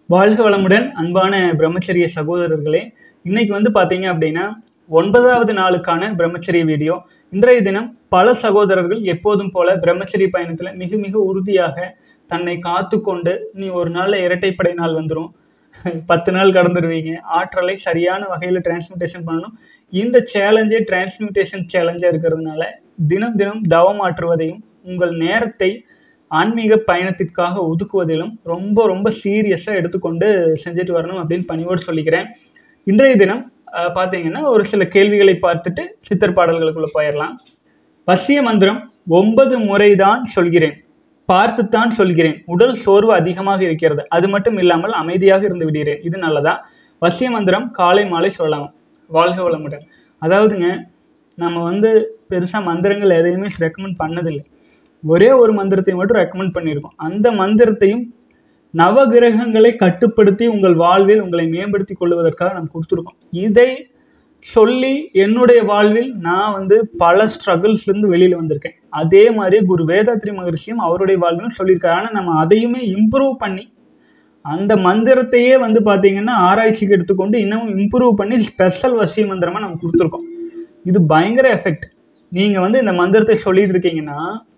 வாழ்க வளமுடன் அன்பான பிரம்மச்சரிய சகோதரர்களே இன்னைக்கு வந்து பார்த்தீங்க அப்படின்னா ஒன்பதாவது நாளுக்கான பிரம்மச்சரிய வீடியோ இன்றைய தினம் பல சகோதரர்கள் எப்போதும் போல பிரம்மச்சரிய பயணத்தில் மிக மிக உறுதியாக தன்னை காத்து கொண்டு நீ ஒரு நாளில் இரட்டைப்படை நாள் வந்துடும் பத்து நாள் கடந்துருவீங்க ஆற்றலை சரியான வகையில் டிரான்ஸ்மிட்டேஷன் பண்ணணும் இந்த சேலஞ்சே டிரான்ஸ்மிட்டேஷன் சேலஞ்சாக இருக்கிறதுனால தினம் தினம் தவமாற்றுவதையும் உங்கள் நேரத்தை ஆன்மீக பயணத்திற்காக ஒதுக்குவதிலும் ரொம்ப ரொம்ப சீரியஸாக எடுத்துக்கொண்டு செஞ்சுட்டு வரணும் அப்படின்னு பணிவோடு சொல்லிக்கிறேன் இன்றைய தினம் அஹ், பார்த்தீங்கன்னா ஒரு சில கேள்விகளை பார்த்துட்டு சித்தர் பாடல்களுக்குள்ள போயிடலாம் வசிய மந்திரம் ஒன்பது முறைதான் சொல்கிறேன் பார்த்துத்தான் சொல்கிறேன் உடல் சோர்வு அதிகமாக இருக்கிறது அது மட்டும் இல்லாமல் அமைதியாக இருந்து விடுகிறேன் இது நல்லதா வசிய மந்திரம் காலை மாலை சொல்லலாம் வாழ்க வளமுடன் அதாவதுங்க நம்ம வந்து பெருசாக மந்திரங்கள் எதையுமே ரெக்கமெண்ட் பண்ணதில்லை ஒரே ஒரு மந்திரத்தை மட்டும் ரெக்கமெண்ட் பண்ணியிருக்கோம் அந்த மந்திரத்தையும் நவகிரகங்களை கட்டுப்படுத்தி உங்கள் வாழ்வில் உங்களை மேம்படுத்தி கொள்வதற்காக நம்ம கொடுத்துருக்கோம் இதை சொல்லி என்னுடைய வாழ்வில் நான் வந்து பல ஸ்ட்ரகிள்ஸ்லேருந்து வெளியில் வந்திருக்கேன் அதே மாதிரி குரு வேதாத்ரி மகரிஷியும் அவருடைய வாழ்விலும் சொல்லியிருக்காரு ஆனால் நம்ம அதையுமே இம்ப்ரூவ் பண்ணி அந்த மந்திரத்தையே வந்து பார்த்தீங்கன்னா ஆராய்ச்சிக்கு எடுத்துக்கொண்டு இன்னமும் இம்ப்ரூவ் பண்ணி ஸ்பெஷல் வசிய மந்திரமாக நம்ம கொடுத்துருக்கோம் இது பயங்கர எஃபெக்ட் நீங்கள் வந்து இந்த மந்திரத்தை சொல்லிட்டு இருக்கீங்கன்னா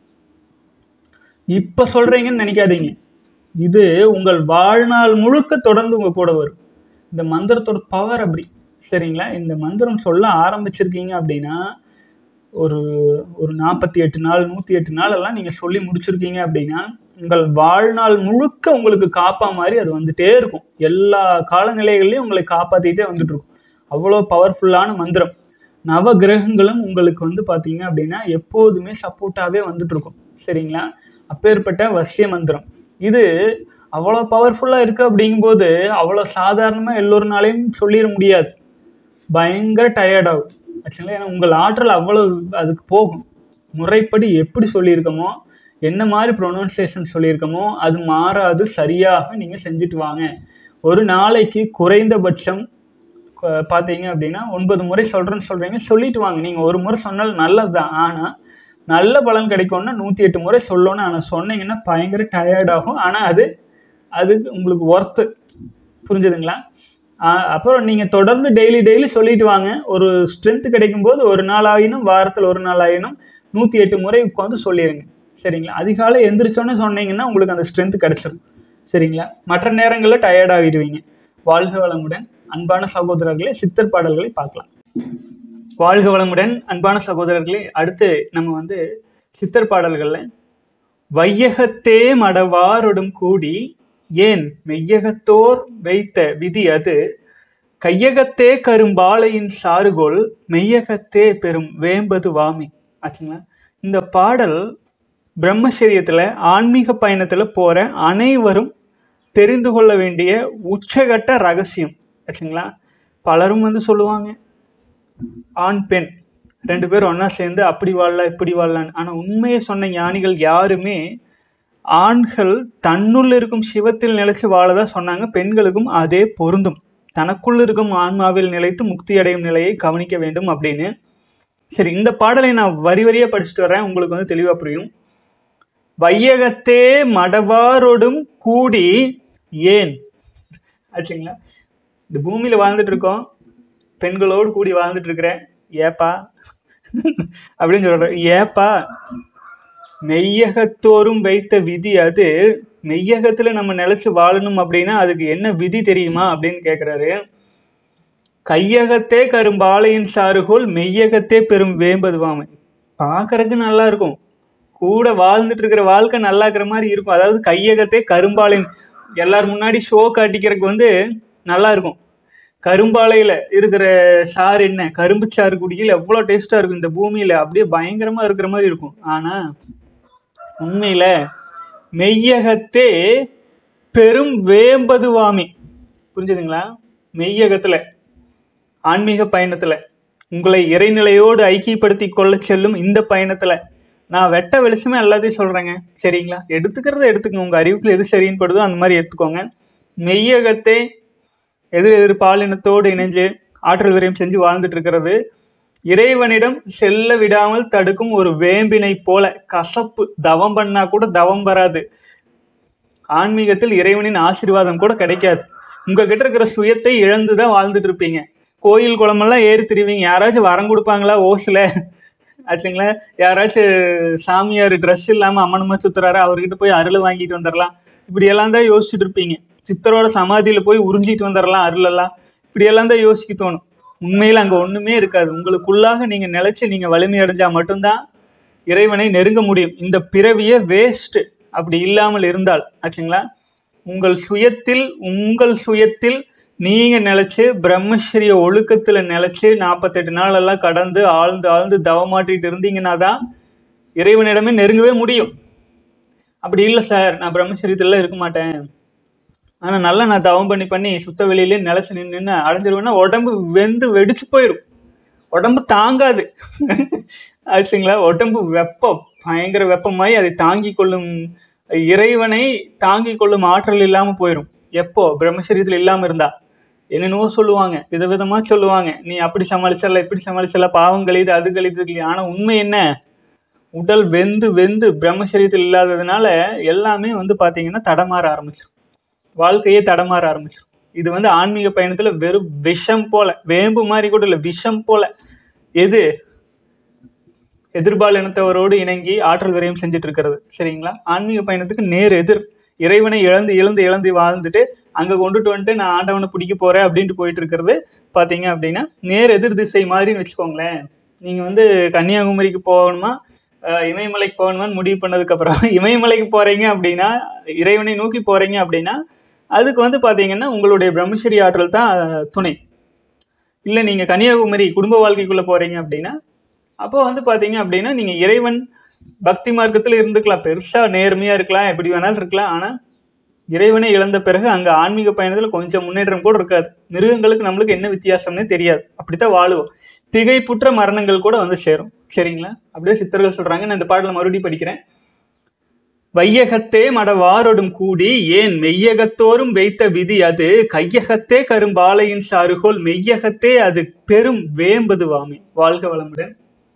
இப்போ சொல்கிறீங்கன்னு நினைக்காதீங்க இது உங்கள் வாழ்நாள் முழுக்க தொடர்ந்து உங்கள் கூட வரும் இந்த மந்திரத்தோட பவர் அப்படி சரிங்களா இந்த மந்திரம் சொல்ல ஆரம்பிச்சிருக்கீங்க அப்படின்னா ஒரு ஒரு நாற்பத்தி எட்டு நாள் நூற்றி எட்டு நாள் எல்லாம் நீங்கள் சொல்லி முடிச்சிருக்கீங்க அப்படின்னா உங்கள் வாழ்நாள் முழுக்க உங்களுக்கு காப்பா மாதிரி அது வந்துட்டே இருக்கும் எல்லா காலநிலைகள்லையும் உங்களை காப்பாற்றிட்டே வந்துட்டு இருக்கும் அவ்வளோ பவர்ஃபுல்லான மந்திரம் நவ கிரகங்களும் உங்களுக்கு வந்து பார்த்தீங்க அப்படின்னா எப்போதுமே சப்போர்ட்டாகவே வந்துட்டு இருக்கும் சரிங்களா அப்பேற்பட்ட வசிய மந்திரம் இது அவ்வளோ பவர்ஃபுல்லாக இருக்குது அப்படிங்கும்போது அவ்வளோ சாதாரணமாக எல்லோருனாலையும் சொல்லிட முடியாது பயங்கர டயர்ட் ஆகும் ஆக்சுவலாக ஏன்னா உங்கள் ஆற்றல் அவ்வளோ அதுக்கு போகும் முறைப்படி எப்படி சொல்லியிருக்கோமோ என்ன மாதிரி ப்ரொனவுன்சியேஷன் சொல்லியிருக்கோமோ அது மாறாது சரியாக நீங்கள் செஞ்சுட்டு வாங்க ஒரு நாளைக்கு குறைந்தபட்சம் க- பார்த்தீங்க அப்படின்னா ஒன்பது முறை சொல்கிறேன்னு சொல்கிறீங்க சொல்லிட்டு வாங்க நீங்கள் ஒரு முறை சொன்னால் நல்லது தான் ஆனால் நல்ல பலன் கிடைக்கும்னா நூற்றி எட்டு முறை சொல்லணும் ஆனால் சொன்னீங்கன்னா பயங்கர டயர்ட் ஆகும் ஆனால் அது அதுக்கு உங்களுக்கு ஒர்த்து புரிஞ்சுதுங்களா ஆ- அப்புறம் நீங்கள் தொடர்ந்து டெய்லி டெய்லி சொல்லிட்டு வாங்க ஒரு ஸ்ட்ரென்த் கிடைக்கும்போது ஒரு நாள் ஆயினும் வாரத்தில் ஒரு நாள் ஆயினும் நூற்றி எட்டு முறை உட்காந்து சொல்லிடுங்க சரிங்களா அதிகாலை எந்திரிச்சோன்னே சொன்னீங்கன்னா உங்களுக்கு அந்த ஸ்ட்ரென்த் கிடைச்சிரும் சரிங்களா மற்ற நேரங்களில் டயர்ட் ஆகிடுவீங்க வாழ்க வளமுடன் அன்பான சகோதரர்களே சித்தர் பாடல்களை பார்க்கலாம் வாழ்க வளமுடன் அன்பான சகோதரர்களே அடுத்து நம்ம வந்து சித்தர் பாடல்களில் வையகத்தே மடவாரொடும் கூடி ஏன் மெய்யகத்தோர் வைத்த விதி அது கையகத்தே கரும்பாலையின் சாறுகோல் மெய்யகத்தே பெரும் வேம்பது வாமி ஆச்சுங்களா இந்த பாடல் பிரம்மச்சரியத்தில் ஆன்மீக பயணத்தில் போகிற அனைவரும் தெரிந்து கொள்ள வேண்டிய உச்சகட்ட ரகசியம் ஆச்சுங்களா பலரும் வந்து சொல்லுவாங்க ஆண் பெண் ரெண்டு பேரும் ஒன்றா சேர்ந்து அப்படி வாழலாம் இப்படி வாழலான்னு ஆனால் உண்மையை சொன்ன ஞானிகள் யாருமே ஆண்கள் தன்னுள் இருக்கும் சிவத்தில் நிலைச்சு வாழதா சொன்னாங்க பெண்களுக்கும் அதே பொருந்தும் தனக்குள் இருக்கும் ஆன்மாவில் நிலைத்து முக்தி அடையும் நிலையை கவனிக்க வேண்டும் அப்படின்னு சரி இந்த பாடலை நான் வரி வரியாக படிச்சுட்டு வரேன் உங்களுக்கு வந்து தெளிவாக புரியும் வையகத்தே மடவாரோடும் கூடி ஏன் ஆச்சுங்களா இந்த பூமியில் வாழ்ந்துட்டு இருக்கோம் பெண்களோடு கூடி வாழ்ந்துட்டு இருக்கிறேன் ஏப்பா அப்படின்னு சொல்கிறேன் ஏப்பா மெய்யகத்தோறும் வைத்த விதி அது மெய்யகத்தில் நம்ம நிலச்சி வாழணும் அப்படின்னா அதுக்கு என்ன விதி தெரியுமா அப்படின்னு கேட்குறாரு கையகத்தே கரும்பாலையின் சாறுகோல் மெய்யகத்தே பெரும் வேம்பதுவாமை பார்க்கறதுக்கு நல்லா இருக்கும் கூட வாழ்ந்துட்டு இருக்கிற வாழ்க்கை நல்லா இருக்கிற மாதிரி இருக்கும் அதாவது கையகத்தே கரும்பாலையின் எல்லார் முன்னாடி ஷோ காட்டிக்கிறதுக்கு வந்து நல்லா இருக்கும் கரும்பாலையில் இருக்கிற சாறு என்ன கரும்பு சாறு குடியில் எவ்வளோ டேஸ்ட்டாக இருக்கும் இந்த பூமியில் அப்படியே பயங்கரமாக இருக்கிற மாதிரி இருக்கும் ஆனால் உண்மையில் மெய்யகத்தே பெரும் வேம்பதுவாமி புரிஞ்சுதுங்களா மெய்யகத்தில் ஆன்மீக பயணத்தில் உங்களை இறைநிலையோடு ஐக்கியப்படுத்தி கொள்ள செல்லும் இந்த பயணத்தில் நான் வெட்ட வெளிச்சமே எல்லாத்தையும் சொல்கிறேங்க சரிங்களா எடுத்துக்கிறத எடுத்துக்கோங்க உங்கள் அறிவுக்கு எது சரின்னு படுதோ அந்த மாதிரி எடுத்துக்கோங்க மெய்யகத்தை எதிர் எதிர் பாலினத்தோடு இணைஞ்சு ஆற்றல் விரயம் செஞ்சு வாழ்ந்துட்டு இருக்கிறது இறைவனிடம் செல்ல விடாமல் தடுக்கும் ஒரு வேம்பினை போல கசப்பு தவம் பண்ணா கூட தவம் வராது ஆன்மீகத்தில் இறைவனின் ஆசீர்வாதம் கூட கிடைக்காது உங்ககிட்ட இருக்கிற சுயத்தை இழந்து தான் வாழ்ந்துட்டு இருப்பீங்க கோயில் குளமெல்லாம் ஏறி திரிவீங்க யாராச்சும் வரம் கொடுப்பாங்களா ஓசில் ஆச்சுங்களா யாராச்சும் சாமியார் ட்ரெஸ் இல்லாமல் அம்மனமா சுத்துறாரு அவர்கிட்ட போய் அருள் வாங்கிட்டு வந்துடலாம் இப்படி எல்லாம் தான் யோசிச்சுட்டு இருப்பீங்க சித்தரோட சமாதியில் போய் உறிஞ்சிட்டு வந்துடலாம் அருளெல்லாம் இப்படி எல்லாம் தான் யோசிக்க தோணும் உண்மையில் அங்கே ஒன்றுமே இருக்காது உங்களுக்குள்ளாக நீங்கள் நிலைச்சு நீங்கள் வலிமை அடைஞ்சா மட்டும்தான் இறைவனை நெருங்க முடியும் இந்த பிறவியே வேஸ்ட் அப்படி இல்லாமல் இருந்தால் ஆச்சுங்களா உங்கள் சுயத்தில் உங்கள் சுயத்தில் நீங்க நிலைச்சு பிரம்மச்சரிய ஒழுக்கத்துல நிலைச்சு நாற்பத்தெட்டு நாள் எல்லாம் கடந்து ஆழ்ந்து ஆழ்ந்து தவமாட்டிட்டு இருந்தீங்கன்னா தான் இறைவனிடமே நெருங்கவே முடியும் அப்படி இல்லை சார் நான் பிரம்மச்சரியத்துல இருக்க மாட்டேன் ஆனா நல்லா நான் தவம் பண்ணி பண்ணி சுத்த வெளியிலே நிலைச்சு நின்று நின்று அடைஞ்சிருவேன்னா உடம்பு வெந்து வெடிச்சு போயிடும் உடம்பு தாங்காது ஆச்சுங்களா உடம்பு வெப்பம் பயங்கர வெப்பமாயி அதை தாங்கி கொள்ளும் இறைவனை தாங்கி கொள்ளும் ஆற்றல் இல்லாம போயிடும் எப்போ பிரம்மச்சரியத்தில் இல்லாம இருந்தா என்னென்னவோ சொல்லுவாங்க விதவிதமா சொல்லுவாங்க நீ அப்படி சமாளிச்சிடல இப்படி சமாளிச்சிடல பாவம் கழிது அது கழிது இது கழிது. ஆனா உண்மை என்ன உடல் வெந்து வெந்து பிரம்மச்சரியத்தில் இல்லாததுனால எல்லாமே வந்து பாத்தீங்கன்னா தடமாற ஆரம்பிச்சிடும் வாழ்க்கையே தடமாற ஆரம்பிச்சிடும் இது வந்து ஆன்மீக பயணத்துல வெறும் விஷம் போல வேம்பு மாதிரி கூட இல்லை விஷம் போல எது எதிர்பால் இனத்தவரோடு இணங்கி ஆற்றல் விரயம் செஞ்சுட்டு இருக்கிறது சரிங்களா ஆன்மீக பயணத்துக்கு நேர் எதிர் இறைவனை இழந்து இழந்து இழந்து வாழ்ந்துட்டு அங்க கொண்டுட்டு வந்துட்டு நான் ஆண்டவனை பிடிக்க போறேன் அப்படின்ட்டு போயிட்டு இருக்கிறது பாத்தீங்க அப்படின்னா நேர் எதிர் திசை மாதிரின்னு வச்சுக்கோங்களேன் நீங்க வந்து கன்னியாகுமரிக்கு போகணுமா அஹ் இமயமலைக்கு போகணுமான்னு முடிவு பண்ணதுக்கு அப்புறம் இமயமலைக்கு போறீங்க அப்படின்னா இறைவனை நோக்கி போறீங்க அப்படின்னா அதுக்கு வந்து பாத்தீங்கன்னா உங்களுடைய பிரம்மச்சரிய ஆற்றல் தான் அஹ், துணை இல்லை நீங்கள் கன்னியாகுமரி குடும்ப வாழ்க்கைக்குள்ளே போகிறீங்க அப்படின்னா அப்போ வந்து பார்த்தீங்க அப்படின்னா நீங்கள் இறைவன் பக்தி மார்க்கத்தில் இருந்துக்கலாம் பெருசாக நேர்மையாக இருக்கலாம் எப்படி வேணாலும் இருக்கலாம் ஆனால் இறைவனை இழந்த பிறகு அங்கே ஆன்மீக பயணத்தில் கொஞ்சம் முன்னேற்றம் கூட இருக்காது மிருகங்களுக்கு நம்மளுக்கு என்ன வித்தியாசம்னே தெரியாது அப்படித்தான் வாழுவோம் திகைப்புற்ற மரணங்கள் கூட வந்து சேரும் சரிங்களா அப்படியே சித்தர்கள் சொல்கிறாங்க நான் இந்த பாடலை மறுபடியும் படிக்கிறேன் வையகத்தே மடவாரொடும் கூடி ஏன் மெய்யகத்தோறும் வைத்த விதி அது கையகத்தே கரும்பாலையின் சாறுகோல் மெய்யகத்தே அது பெரும் வேம்பது வாமி வாழ்க வளமுடன்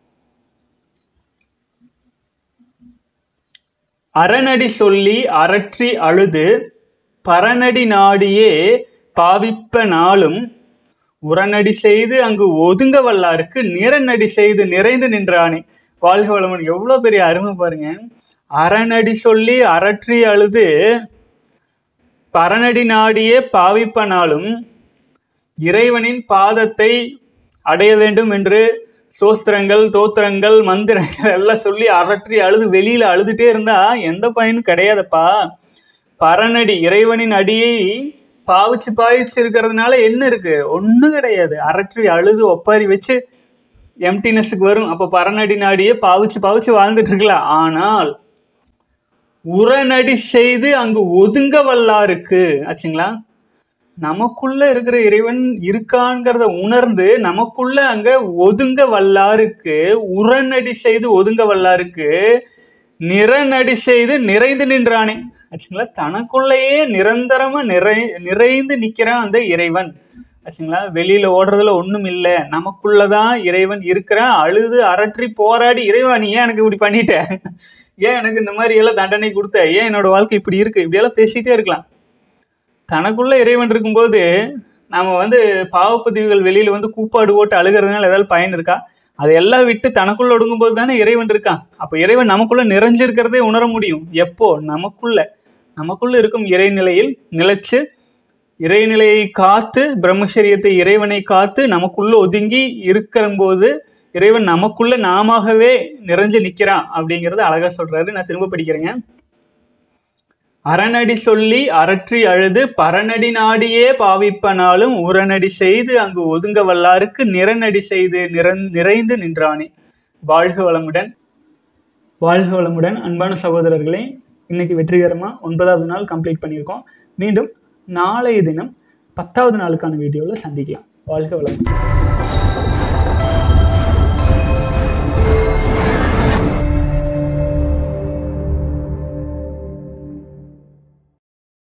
அரணடி சொல்லி அரற்றி அழுது பரநடி நாடியே பாவிப்ப நாளும் உரநடி செய்து அங்கு ஒதுங்க வல்லாருக்கு நிறநடி செய்து நிறைந்து நின்றானே வாழ்க வளமுடன் எவ்வளோ பெரிய அருமை பாருங்க அரணடி சொல்லி அரற்றி அழுது பரநடி நாடியே பாவிப்பனாலும் இறைவனின் பாதத்தை அடைய வேண்டும் என்று சோஸ்திரங்கள் தோத்திரங்கள் மந்திரங்கள் எல்லாம் சொல்லி அரற்றி அழுது வெளியில அழுதுட்டே இருந்தா எந்த பயனும் கிடையாதுப்பா பரநடி இறைவனின் அடியை பாவிச்சு பாவிச்சு இருக்கிறதுனால என்ன இருக்கு ஒன்றும் கிடையாது அரற்றி அழுது ஒப்பாரி வச்சு எம்டினஸுக்கு வரும் அப்போ பரநடி நாடியே பாவிச்சு பாவிச்சு வாழ்ந்துட்டு இருக்கலாம் ஆனால் உரநடி செய்து அங்கு ஒதுங்க வல்லாருக்கு ஆச்சுங்களா நமக்குள்ள இருக்கிற இறைவன் இருக்காங்கிறத உணர்ந்து நமக்குள்ள அங்க ஒதுங்க வல்லாருக்கு உரநடி செய்து ஒதுங்க வல்லாருக்கு நிறநடி செய்து நிறைந்து நின்றானே ஆச்சுங்களா தனக்குள்ளேயே நிரந்தரமா நிறை நிறைந்து நிக்கிறான் அந்த இறைவன் ஆச்சுங்களா வெளியில ஓடுறதுல ஒண்ணும் இல்லை நமக்குள்ளதான் இறைவன் இருக்கிறான் அழுது அரற்றி போராடி இறைவா நீ ஏன் எனக்கு இப்படி பண்ணிட்ட ஏன் எனக்கு இந்த மாதிரி எல்லாம் தண்டனை கொடுத்த ஏன் என்னோட வாழ்க்கை இப்படி இருக்கு இப்படியெல்லாம் பேசிட்டே இருக்கலாம் தனக்குள்ள இறைவன் இருக்கும்போது நாம வந்து பாவப்பதிவுகள் வெளியில வந்து கூப்பாடு போட்டு அழுகிறதுனால ஏதாவது பயன் இருக்கா அதையெல்லாம் விட்டு தனக்குள்ள ஒடுங்கும்போது தானே இறைவன் இருக்கான் அப்ப இறைவன் நமக்குள்ள நிறைஞ்சிருக்கிறதே உணர முடியும் எப்போ நமக்குள்ள நமக்குள்ள இருக்கும் இறைநிலையில் நிலைச்சு இறைநிலையை காத்து பிரம்மச்சரியத்தை இறைவனை காத்து நமக்குள்ள ஒதுங்கி இருக்கிற போது இறைவன் நமக்குள்ள நாமவே நிறைஞ்சு நிக்கிறான் அப்படிங்கறத அழகா சொல்றாரு நான் திரும்ப படிக்கிறேங்க அரணடி சொல்லி அரற்றி அழுது பரநடி நாடியே பாவிப்பனாலும் உரநடி செய்து அங்கு ஒதுங்க வல்லாருக்கு நிறநடி செய்து நிறந் நிறைந்து நின்றானே வாழ்க வளமுடன் வாழ்க வளமுடன் அன்பான சகோதரர்களே இன்னைக்கு வெற்றிகரமாக ஒன்பதாவது நாள் கம்ப்ளீட் பண்ணியிருக்கோம் மீண்டும் நாளைய தினம் பத்தாவது நாளுக்கான வீடியோவில் சந்திக்கலாம் வாழ்க வளமுடன்